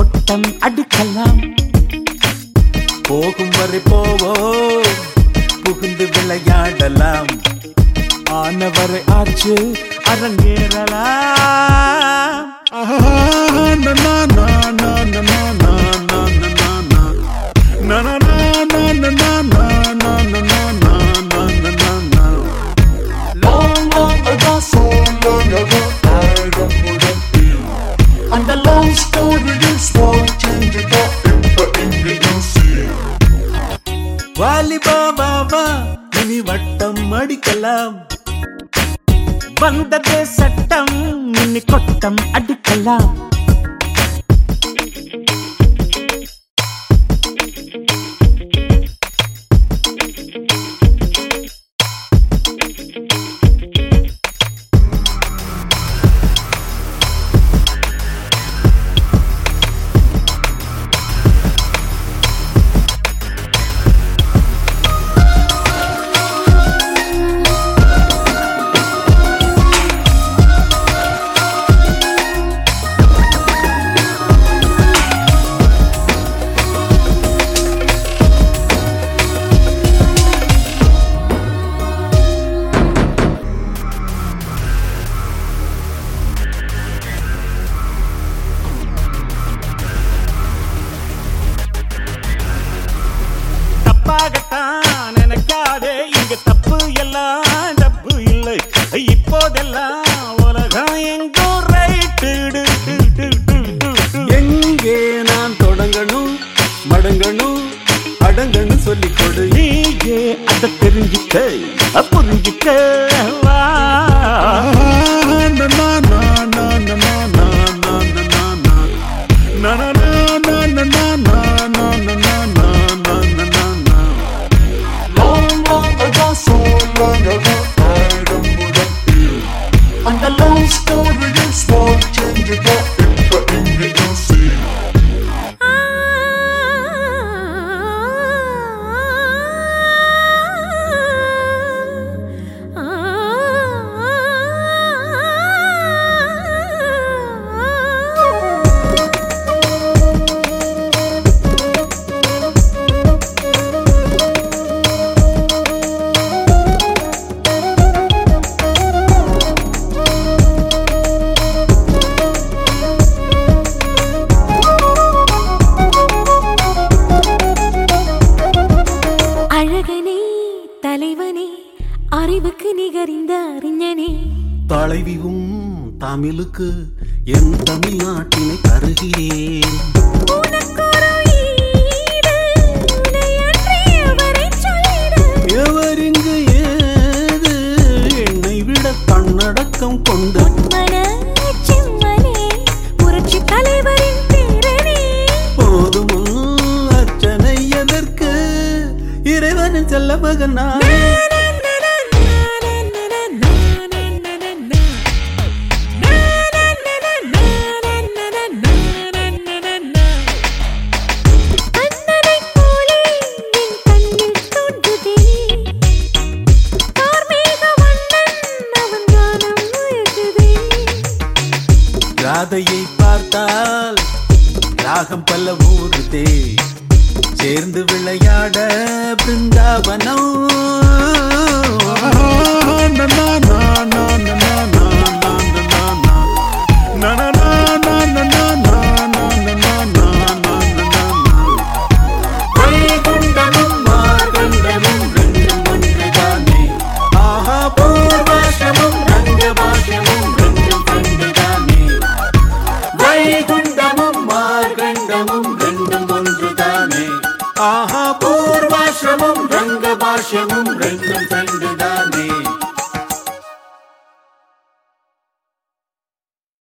கொட்டம் அடிக்கலாம் போகும் வரை போவோம் புகுந்து விளையாடலாம் ஆனவரை ஆச்சு அரங்கேறலாம் Long, long ago, so long ago, I wouldn't be. And the long story is won't change it up in the Indian Sea. வாலிபா Baba இனி வட்டம் அடிக்கலாம் வந்ததே சட்டம் இனி கொட்டம் அடிக்கலாம் தப்பாகத்தான் நினைக்காதே இங்க தப்பு எல்லாம் தப்பு இல்லை இப்போதெல்லாம் உலகம் எங்கோ ரைட்டு எங்கே நான் தொடங்கணும் மடங்கணும் அடங்கணும் சொல்லிக் கொடு நீயே அதை தெரிஞ்சுக்க புரிஞ்சுக்க வா Long, long ago, so long ago, I wouldn't be. And the long story is won't change it up in the Indian Sea. அழகனே தலைவனே அறிவுக்கு நிகரிந்த அறிஞனே தலைவிவும் தமிழுக்கு என் தமிழ்நாட்டினை தருகிறேன் உனக்கொரு ஈடு, உனையன்றி எவரைச் சொல்லிடு. எவரிங்கு ஏது என்னை விட தன்னடக்கம் கொண்டு மனச் செம்மனே, புரட்சித் தலைவரின் பேரனே. போதும் அர்ச்சனை எதற்கு இறைவனின் செல்ல மகன் நான் அண்ணனைப் போலே என் கண்ணில் தோன்றுதே. கார்மேக வண்ணன் அவன் கானம் முயக்குதே. ராதையை பார்த்தால் ராகம் பல ஊறுதே சேர்ந்து விளையாட பிருந்தாவனம்